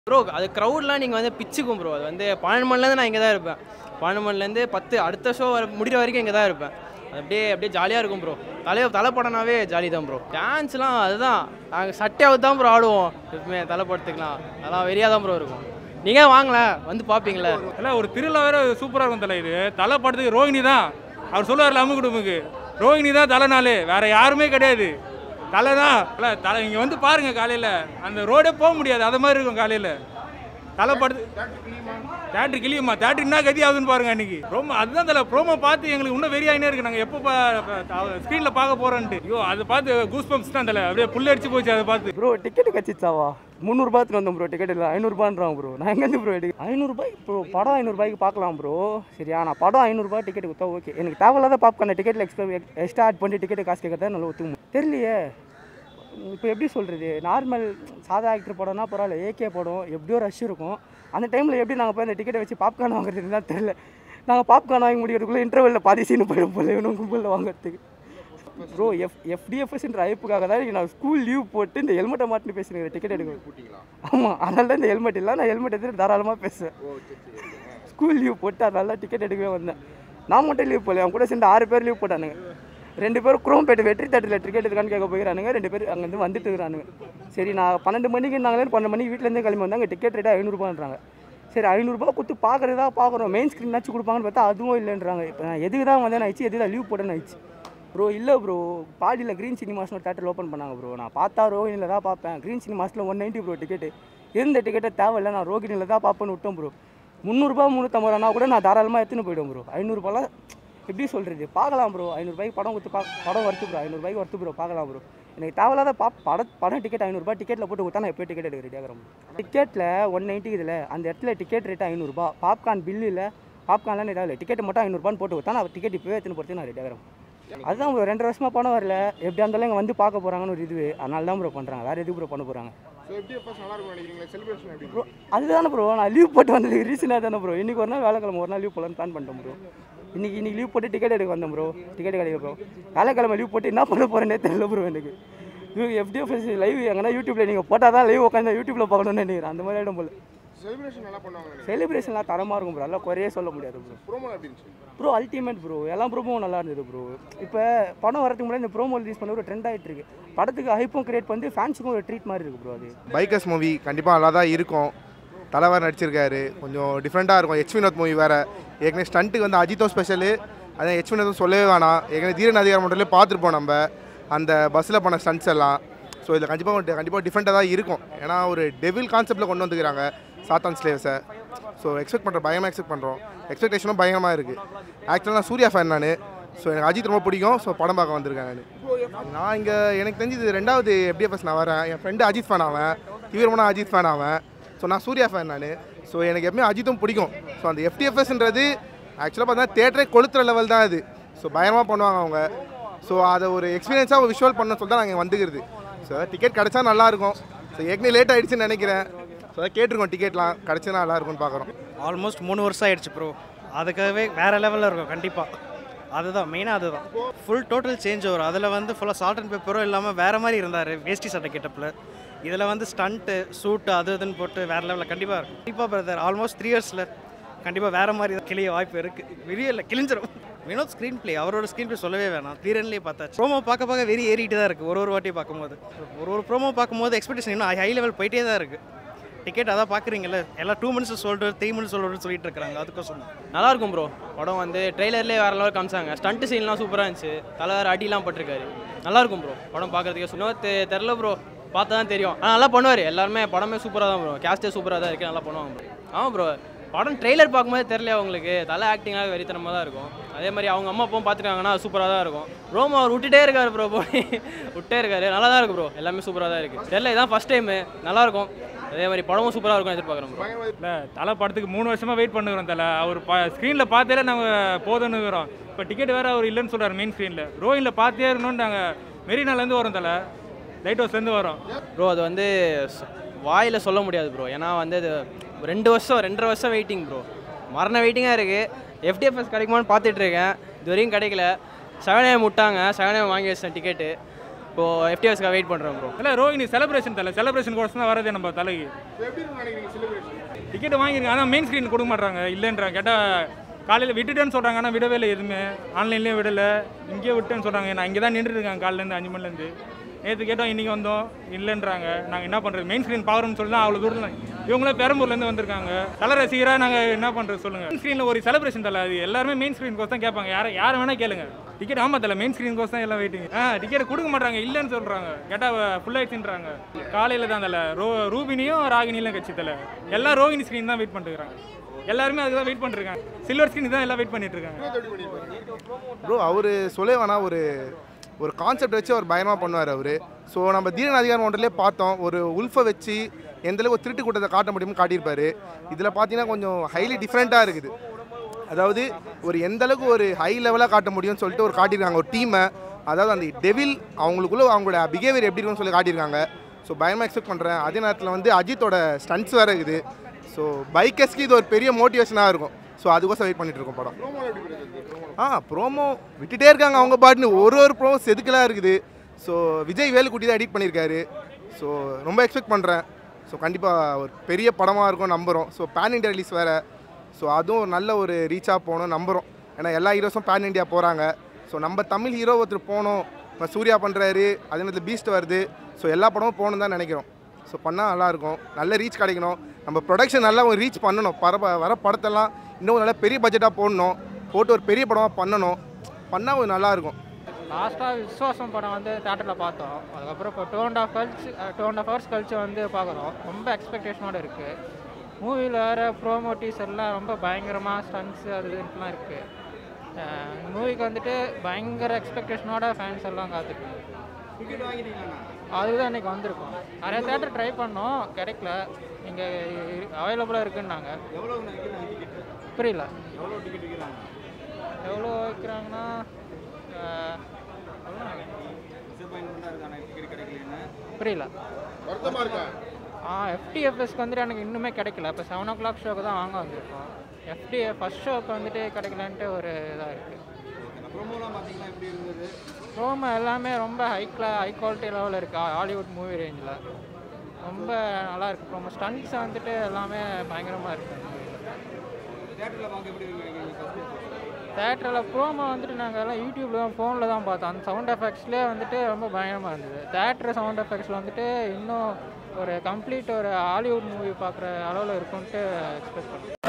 bro அது க்ரௌட்லாம் நீங்கள் வந்து பிச்சுக்கும் ப்ரோ அது வந்து பன்னெண்டு மணிலேருந்து நான் இங்கே தான் இருப்பேன் பன்னெண்டு மணிலேருந்து பத்து அடுத்த ஷோ வர முடிகிற வரைக்கும் இங்கே தான் இருப்பேன் அது அப்படியே அப்படியே ஜாலியாக இருக்கும் ப்ரோ தலை தலை படம்னாவே ஜாலி தான் ப்ரோ டான்ஸ்லாம் அதுதான் நாங்கள் சட்டையாவது தான் ப்ரோ ஆடுவோம் எப்பவுமே தலை படத்துக்குலாம் அதெல்லாம் வெறியாக தான் ப்ரோ இருக்கும் நீங்கள் வாங்களேன் வந்து பார்ப்பீங்களே இல்லை ஒரு திருவிழா வேற சூப்பராக இருக்கும் தலை இது தலை படத்துக்கு ரோஹிணி தான் அவர் சொல்லுவார்ல அம்மு குடும்புக்கு ரோஹிணி தான் தலை நாள் வேற யாருமே கிடையாது தலை தான் இல்லை தலை இங்கே வந்து பாருங்க காலையில் அந்த ரோடே போக முடியாது அது மாதிரி இருக்கும் காலையில் தலை படத்து தேட்டர் கிளியுமா தேட்டர் என்ன கதி ஆகுதுன்னு பாருங்க அன்னைக்கு ப்ரோமோ அதுதான் தலை ப்ரோமோ பார்த்து எங்களுக்கு இன்னும் வெறியாயினே இருக்கு நாங்கள் எப்போ ஸ்க்ரீனில் பார்க்க போகிறோன்ட்டு ஐயோ அதை பார்த்து கூஸ் பம்ப்ஸ் தான் தலை அப்படியே புல்லடிச்சு போச்சு அதை பார்த்து ப்ரோ டிக்கெட் கச்சிச்சாவா முந்நூறுபா எடுத்துட்டு வந்தோம் ப்ரோ டிக்கெட் இல்லை ஐநூறுபான்றான் ப்ரோ நான் எங்கேருந்து ப்ரோ எடுக்க ஐநூறுபாய்க்கு ப்ரோ படம் ஐநூறுபாய்க்கு பார்க்கலாம் ப்ரோ சரியா நான் படம் ஐநூறுபா டிக்கெட் கொடுத்தா ஓகே எனக்கு தேவையில்லாத பாப்கார்ன் டிக்கெட்டில் எக்ஸ்ட்ரா எக்ஸ்ட்ரா ஆட் பண்ணி டிக்கெட் காசு கேட்கறதா நல்லா ஒத்துக்கும் தெரியலையே இப்போ எப்படி சொல்கிறது நார்மல் சாதா ஆக்டர் படம்னா பரவாயில்ல ஏகே படம் எப்படியோ ரஷ் இருக்கும் அந்த டைமில் எப்படி நாங்கள் போய் அந்த டிக்கெட்டை வச்சு பாப்கார்ன் வாங்குறதுன்னு தான் தெரில நாங்கள் பாப்கார்ன் வாங்கி முடிக்கிறதுக்குள்ளே இன்டர்வெல்ல பாதி சீனு போயிடும் போல இவனும் கும்பலில் வாங்குறதுக்கு ப்ரோ எஃப் எஃப்டிஎஃப்எஸ்ன்ற அழைப்புக்காக தான் இன்னைக்கு நான் ஸ்கூல் லீவ் போட்டு இந்த ஹெல்மெட்டை மாட்டின்னு பேசுகிறேன் டிக்கெட் எடுக்க ஆமாம் அதனால தான் இந்த ஹெல்மெட் இல்லை நான் ஹெல்மெட் எடுத்துட்டு தாராளமாக பேசுவேன் ஸ்கூல் லீவ் போட்டு அதனால தான் டிக்கெட் எடுக்கவே வந்தேன் நான் மட்டும் லீவ் போகல அவன் கூட சேர்ந்து ஆறு பேர் லீவ் போட்டானுங்க ரெண்டு பேரும் குரோம்பேட்டு வெற்றி தேட்டரில் டிக்கெட் எடுக்கான்னு கேட்க போயிடறானுங்க ரெண்டு பேர் அங்கேருந்து வந்துட்டு இருக்கிறானுங்க சரி நான் பன்னெண்டு மணிக்கு நாங்களே பன்னெண்டு மணிக்கு வீட்டிலேருந்து கிளம்பி வந்தாங்க டிக்கெட் ரேட்டு ஐநூறுபான்றாங்க சரி ஐநூறுரூபா கொடுத்து பார்க்குறதா பார்க்குறோம் மெயின் ஸ்க்ரீனாச்சும் கொடுப்பாங்கன்னு பார்த்தா அதுவும் இல்லைன்றாங்க இப்போ நான் எதுக்கு தான் வந்தேன் ஆயிடுச்சு எதுக்கு தான் லீவ் போட்டேன்னு ஆயிடுச்சு ப்ரோ இல்லை ப்ரோ பாடியில் க்ரீன் சினிமாஸ்னு ஒரு தேட்டர் ஓப்பன் பண்ணாங்க ப்ரோ நான் பார்த்தா ரோகிணியில் தான் பார்ப்பேன் க்ரீன் சினிமாஸில் ஒன் நைன்ட்டி ப்ரோ டிக்கெட்டு இருந்த டிக்கெட்டை தேவையில்ல நான் ரோகிணியில் தான் பார்ப்பேன்னு விட்டோம் ப்ரோ முந்நூறுரூபா முந்நூற்றம்பது ரூபா கூட நான் தாராளமாக எடுத்துன்னு போயிடுவேன் ப்ரோ ஐநூறுரூபாலாம் எப்படி சொல்கிறது பார்க்கலாம் ப்ரோ ஐநூறுபாய்க்கு படம் கொடுத்து பா படம் வருது ப்ரோ ஐநூறுபாய்க்கு வருது ப்ரோ பார்க்கலாம் ப்ரோ எனக்கு தேவையில்லாத பா பட படம் டிக்கெட் ஐநூறுபா டிக்கெட்டில் போட்டு கொடுத்தா நான் எப்போ டிக்கெட் எடுக்க ரெடியாகிறேன் டிக்கெட்டில் ஒன் நைன்ட்டி இதில் அந்த இடத்துல டிக்கெட் ரேட்டு ஐநூறுரூபா பாப்கார்ன் பில்லு இல்லை பாப்கார்ன்லாம் இல்லை டிக்கெட் மட்டும் ஐநூறுபான்னு போட்டு கொடுத்தா நான் டிக்கெட் இப்போவே எடுத்துன்னு போகிறது நான் ரெடியாகிறேன் அதுதான் ப்ரோ ரெண்டு வருஷமாக பணம் வரல எப்படியா இருந்தாலும் இங்கே வந்து பார்க்க போகிறாங்கன்னு ஒரு இது அதனால தான் ப்ரோ பண்ணுறாங்க வேறு எதுக்கு ப்ரோ பண்ண போகிறாங்க ஸோ எப்படி எப்போ நல்லா இருக்கும் நினைக்கிறீங்களா செலிப்ரேஷன் எப்படி ப்ரோ அதுதானே ப்ரோ நான் லீவ் போட்டு வந்தது ரீசனாக தானே ப்ரோ இன்றைக்கி ஒரு நாள் வேலைக்கிழமை ஒரு நாள் லீவ் போடலான்னு பிளான் பண்ணிட்டேன் ப்ரோ இன்றைக்கி இன்றைக்கி லீவ் போட்டு டிக்கெட் எடுக்க வந்தேன் ப்ரோ டிக்கெட் கிடைக்க ப்ரோ வேலைக்கிழமை லீவ் போட்டு என்ன பண்ண போகிறேன்னே தெரியல ப்ரோ எனக்கு எஃப்டிஎஃப்எஸ் லைவ் எங்கன்னா யூடியூப்பில் நீங்கள் போட்டால் தான் லைவ் உட்காந்து யூடியூப்பில் பார்க்கணும்னு நினைக்கிறேன் அந்த மாதிரி ஆகிடும் போல செலிப்ரேஷன் நல்லா பண்ணுவாங்க நினைக்கிறேன் செலிப்ரேஷன்லாம் தரமாக இருக்கும் ப்ரோ எல்லாம் குறையே சொல்ல முடியாது ப்ரோ ப்ரோமோ எப்படி இருந்துச்சு ப்ரோ அல்டிமேட் ப்ரோ எல்லா ப்ரோமோவும் நல்லா இருந்தது ப்ரோ இப்போ படம் வரதுக்கு முன்னாடி இந்த ப்ரோமோ ரிலீஸ் பண்ண ஒரு ட்ரெண்ட் ஆகிட்டு இருக்கு படத்துக்கு ஹைப்பும் கிரியேட் பண்ணி ஃபேன்ஸுக்கும் ஒரு ட்ரீட் மாதிரி இருக்கு ப்ரோ அது பைக்கர்ஸ் மூவி கண்டிப்பாக நல்லா தான் இருக்கும் தலைவர் நடிச்சிருக்காரு கொஞ்சம் டிஃப்ரெண்ட்டாக இருக்கும் ஹெச் வினோத் மூவி வேறு ஏற்கனவே ஸ்டண்ட்டுக்கு வந்து அஜித்தும் ஸ்பெஷலு அதான் ஹெச் வினோத்தும் சொல்லவே வேணாம் ஏற்கனவே தீரன் அதிகாரம் மட்டும் பார்த்துருப்போம் நம்ம அந்த பஸ்ஸில் பண்ண ஸ்டண்ட்ஸ் எல்லாம் ஸோ இதில் கண்டிப்பாக கண்டிப்பாக டிஃப்ரெண்ட்டாக தான் இருக்கும் ஏன்னா ஒரு டெவில் கான்செப்ட்டில் கொண்டு வந்துக்கிறாங்க சாத்தான் ஸ்லேவ்ஸை ஸோ எக்ஸ்பெக்ட் பண்ணுறோம் பயமாக எக்ஸ்பெக்ட் பண்ணுறோம் எக்ஸ்பெக்டேஷனும் பயங்கரமாக இருக்குது ஆக்சுவலாக நான் சூர்யா ஃபேன் நான் ஸோ எனக்கு அஜித் ரொம்ப பிடிக்கும் ஸோ படம் பார்க்க வந்திருக்கேன் நான் நான் இங்கே எனக்கு தெரிஞ்சு இது ரெண்டாவது எப்படிஎஃப்எஸ் நான் வரேன் என் ஃப்ரெண்டு அஜித் ஃபேன் அவன் இவர் நான் அஜித் ஃபேன் அவன் ஸோ நான் சூர்யா ஃபேன் நான் ஸோ எனக்கு எப்பவுமே அஜித்தும் பிடிக்கும் ஸோ அந்த எஃப்டிஎஃப்எஸ்ன்றது ஆக்சுவலாக பார்த்தா தேட்டரே கொளுத்துற லெவல் தான் அது ஸோ பயங்கரமாக பண்ணுவாங்க அவங்க ஸோ அதை ஒரு எக்ஸ்பீரியன்ஸாக ஒரு விஷுவல் பண்ண சொல்லி தான் நாங்கள் வந்துக்கிறது ஸோ டிக்கெட் கிடச்சா நல்லாயிருக்கும் ஸோ ஏற்கனவே லேட் ஆகிடுச்சுன்னு நினைக்கிறேன் ஸோ அதான் கேட்டிருக்கோம் டிக்கெட்லாம் கிடச்சா நல்லா இருக்கும்னு பார்க்குறோம் ஆல்மோஸ்ட் மூணு வருஷம் ஆயிடுச்சு ப்ரோ அதுக்காகவே வேறு லெவலில் இருக்கும் கண்டிப்பாக அதுதான் மெயினாக அதுதான் ஃபுல் டோட்டல் சேஞ்ச் வரும் அதில் வந்து ஃபுல்லாக சால்ட் அண்ட் பேப்பரும் இல்லாமல் வேறு மாதிரி இருந்தார் வேஷ்டி சட்டை கெட்டப்பில் இதில் வந்து ஸ்டண்ட்டு சூட்டு அது இதுன்னு போட்டு வேறு லெவலில் கண்டிப்பாக இருக்கும் கண்டிப்பாக பிரதர் ஆல்மோஸ்ட் த்ரீ இயர்ஸில் கண்டிப்பாக வேறு மாதிரி தான் கிளிய வாய்ப்பு இருக்குது வெளியே இல்லை கிழிஞ்சிரும் வினோத் ஸ்க்ரீன் ப்ளே அவரோட ஸ்க்ரீன் ப்ளே சொல்லவே வேணாம் தீரன்லேயே பார்த்தாச்சு ப்ரோமோ பார்க்க பார்க்க வெறி ஏறிட்டு தான் இருக்குது ஒரு ஒரு வாட்டி பார்க்கும்போது ஒரு ஒரு ப்ரோமோ பார்க்கும்போது எக்ஸ்பெக்டேஷன் இன்னும் ஹை லெவல் போயிட்டே தான் இருக்குது டிக்கெட் அதான் பார்க்குறீங்கல்ல எல்லாம் டூ மினிட்ஸ் சொல்லிட்டு த்ரீ மினிட்ஸ் சொல்லிட்டு சொல்லிட்டு இருக்காங்க அதுக்கோசம் நல்லா இருக்கும் ப்ரோ படம் வந்து ட்ரெய்லர்லேயே வேற லெவல் காமிச்சாங்க ஸ்டண்ட் சீன்லாம் சூப்பராக இருந்துச்சு தலைவர் அடிலாம் பட்டிருக்காரு நல்லா இருக்கும் ப்ரோ படம் பார்க்கறதுக்கே இன்னொரு தெரில ப்ரோ பார்த்தா தான் தெரியும் ஆனால் நல்லா பண்ணுவார் எல்லாருமே படமே சூப்பராக தான் ப்ரோ கேஸ்டே சூப்பராக தான் இருக்குது நல்லா பண்ணுவாங்க ப்ரோ ஆமாம் ப்ரோ படம் ட்ரெய்லர் பார்க்கும்போது தெரியல அவங்களுக்கு தலை ஆக்டிங்காக வெறித்தனமாக தான் இருக்கும் அதே மாதிரி அவங்க அம்மா அப்பாவும் பார்த்துருக்காங்கன்னா சூப்பராக தான் இருக்கும் ரோமோ அவர் விட்டுட்டே இருக்காரு ப்ரோ போய் விட்டே இருக்காரு நல்லா தான் இருக்கு ப்ரோ எல்லாமே சூப்பராக தான் இருக்குது தெரியல இதான் ஃபஸ்ட் டைமு நல்லா இருக்கும் அதே மாதிரி படமும் சூப்பராக இருக்கும் எதிர்பார்க்குறோம் ப்ரோ இல்லை தலை படத்துக்கு மூணு வருஷமாக வெயிட் பண்ணுகிறோம் தலை அவர் பா ஸ்க்ரீனில் பார்த்தே நாங்கள் போதுன்னுக்கிறோம் இப்போ டிக்கெட் வேறு அவர் இல்லைன்னு சொல்கிறார் மெயின் ஸ்க்ரீனில் ரோயினில் பார்த்தே இருக்கணும்னு நாங்கள் மெரினாலேருந்து வரோம் தலை லைட் ஹவுஸ்லேருந்து வரோம் ப்ரோ அது வந்து வாயில் சொல்ல முடியாது ப்ரோ ஏன்னா வந்து அது ரெண்டு வருஷம் ரெண்டரை வருஷம் வெயிட்டிங் ப்ரோ மரண வெயிட்டிங்காக இருக்குது எஃப்டிஎஃப்எஸ் கிடைக்குமான்னு பார்த்துட்டு இருக்கேன் இது வரைக்கும் கிடைக்கல செவன் ஏஎம் விட்டாங்க செவன் ஏஎம் வாங்கி வச்சிட்டேன் டிக்கெட்டு இப்போ எஃப்டிஎஸ்க்காக வெயிட் பண்ணுறோம் ப்ரோ இல்லை ரோஹினி செலிப்ரேஷன் தலை செலிப்ரேஷன் கோர்ஸ் தான் வரதே நம்ம தலைக்கு டிக்கெட் வாங்கியிருக்காங்க ஆனால் மெயின் ஸ்க்ரீன் கொடுக்க மாட்றாங்க இல்லைன்றாங்க கேட்டால் காலையில் விட்டுட்டேன்னு சொல்கிறாங்க ஆனால் விடவே இல்லை எதுவுமே ஆன்லைன்லேயும் விடலை இங்கேயே விட்டேன்னு சொல்கிறாங்க நான் இங்கே தான் நின்றுட்டு இருக்கேன் காலையிலேருந்து அஞ்சு மணிலேருந்து நேற்று கேட்டோம் இன்றைக்கி வந்தோம் இல்லைன்றாங்க நாங்கள் என்ன பண்ணுறது மெயின் ஸ்க்ரீன் பார்க்குறோம்னு சொல்லி தான் அவ்வளோ தூரத்தில் இவங்களே பெரம்பூர்லேருந்து வந்திருக்காங்க தலை ரசிகராக நாங்கள் என்ன பண்ணுறது சொல்லுங்கள் மெயின் ஸ்க்ரீனில் ஒரு செலிப்ரேஷன் தலை அது எல்லாருமே மெயின் ஸ்க்ரீன் கோஸ் தான் கேட்பாங்க யாரை யாரை வேணால் கேளுங்க டிக்கெட் ஆமாம் தலை மெயின் ஸ்க்ரீன் கோஸ் தான் எல்லாம் வெயிட்டிங் ஆ டிக்கெட் கொடுக்க மாட்டாங்க இல்லைன்னு சொல்கிறாங்க கேட்டால் ஃபுல் ஆயிடுச்சுன்றாங்க காலையில் தான் தலை ரோ ரூபினியும் ராகினியும் கட்சி தலை எல்லாம் ரோகிணி ஸ்க்ரீன் தான் வெயிட் பண்ணிருக்காங்க எல்லாருமே அதுக்கு தான் வெயிட் பண்ணிருக்காங்க சில்வர் ஸ்க்ரீன் தான் எல்லாம் வெயிட் பண்ணிட்டு இருக்காங்க ப்ரோ அவர் சொல்ல வேணா ஒரு ஒரு கான்செப்ட் வச்சு அவர் பயங்கரமாக பண்ணுவார் அவர் ஸோ நம்ம தீரன் அதிகாரம் ஒன்றிலே பார்த்தோம் ஒரு உல்ஃபை வச்சு எந்த அளவுக்கு ஒரு திருட்டு கூட்டத்தை காட்ட முடியும்னு காட்டியிருப்பாரு இதில் பார்த்தீங்கன்னா கொஞ்சம் ஹைலி டிஃப்ரெண்ட்டாக இருக்குது அதாவது ஒரு எந்த அளவுக்கு ஒரு ஹை லெவலாக காட்ட முடியும்னு சொல்லிட்டு ஒரு காட்டியிருக்காங்க ஒரு டீமை அதாவது அந்த டெவில் அவங்களுக்குள்ள அவங்களோட பிஹேவியர் எப்படி இருக்குன்னு சொல்லி காட்டியிருக்காங்க ஸோ பயமாக எக்ஸ்பெக்ட் பண்ணுறேன் அதே நேரத்தில் வந்து அஜித்தோட ஸ்டண்ட்ஸ் வேறு இருக்குது ஸோ பைக்கர்ஸ்க்கு இது ஒரு பெரிய மோட்டிவேஷனாக இருக்கும் ஸோ அதுக்கோசம் வெயிட் பண்ணிட்டு இருக்கோம் படம் ஆ ப்ரோமோ விட்டுட்டே இருக்காங்க அவங்க பாட்டுன்னு ஒரு ஒரு ப்ரோமோ செதுக்கலாக இருக்குது ஸோ விஜய் வேலுக்குட்டி தான் எடிட் பண்ணியிருக்காரு ஸோ ரொம்ப எக்ஸ்பெக்ட் பண்ணுறேன் ஸோ கண்டிப்பாக ஒரு பெரிய படமாக இருக்கும் நம்புகிறோம் ஸோ பேன் இண்டியா ரிலீஸ் வேறு ஸோ அதுவும் ஒரு நல்ல ஒரு ரீச்சாக போகணும் நம்புகிறோம் ஏன்னா எல்லா ஹீரோஸும் பேன் இண்டியா போகிறாங்க ஸோ நம்ம தமிழ் ஹீரோ ஒருத்தர் போகணும் இப்போ சூர்யா பண்ணுறாரு அதே நேரத்தில் பீஸ்ட் வருது ஸோ எல்லா படமும் போகணும் தான் நினைக்கிறோம் ஸோ பண்ணால் நல்லாயிருக்கும் நல்ல ரீச் கிடைக்கணும் நம்ம ப்ரொடக்ஷன் நல்லா ஒரு ரீச் பண்ணணும் பர வர படத்தெல்லாம் இன்னும் நல்லா பெரிய பட்ஜெட்டாக போடணும் போட்டு ஒரு பெரிய படமாக பண்ணணும் பண்ணால் ஒரு நல்லாயிருக்கும் லாஸ்ட்டாக விஸ்வாசம் படம் வந்து தேட்டரில் பார்த்தோம் அதுக்கப்புறம் இப்போ டூ அண்ட் ஆஃப் கழிச்சு டூ அண்ட் ஆஃப் ஹவர்ஸ் கழிச்சு வந்து பார்க்குறோம் ரொம்ப எக்ஸ்பெக்டேஷனோட இருக்குது மூவியில் வேறு ப்ரோமோ டீசர்லாம் ரொம்ப பயங்கரமாக ஸ்டன்ஸ் அது இதுன்ட்டுலாம் இருக்குது மூவிக்கு வந்துட்டு பயங்கர எக்ஸ்பெக்டேஷனோட ஃபேன்ஸ் எல்லாம் காத்துட்டு அதுதான் இன்னைக்கு வந்திருக்கோம் நிறைய தேட்டர் ட்ரை பண்ணோம் கிடைக்கல இங்கே அவைலபிளாக இருக்குன்னாங்க புரியல எவ்வளோ வைக்கிறாங்கன்னா அஹ், புரியல ஆ எஃப்டிஎஃப்எஸ்க்கு வந்துட்டு எனக்கு இன்னுமே கிடைக்கல இப்போ செவன் ஓ கிளாக் ஷோக்கு தான் வாங்க வந்திருக்கோம் எஃப்டி ஃபஸ்ட் ஷோக்கு வந்துட்டு கிடைக்கலன்ட்டு ஒரு இதாக இருக்குது ப்ரோமோ எல்லாமே ரொம்ப ஹை கிளா ஹை குவாலிட்டி லெவலில் இருக்குது ஹாலிவுட் மூவி ரேஞ்சில் ரொம்ப நல்லா இருக்கு ப்ரோமோ ஸ்டண்ட்ஸ் வந்துட்டு எல்லாமே பயங்கரமாக இருக்குது தேட்டரில் ப்ரோமோ வந்துட்டு நாங்கள் எல்லாம் யூடியூப்ல தான் ஃபோனில் தான் பார்த்தோம் அந்த சவுண்ட் எஃபெக்ட்ஸ்லேயே வந்துட்டு ரொம்ப பயங்கரமாக இருந்தது தேட்டர் சவுண்ட் எஃபெக்ட்ஸில் வந்துட்டு இன்னும் ஒரு கம்ப்ளீட் ஒரு ஹாலிவுட் மூவி பார்க்குற அளவில் இருக்கும்ன்ட்டு எக்ஸ்பெக்ட் பண்ணேன்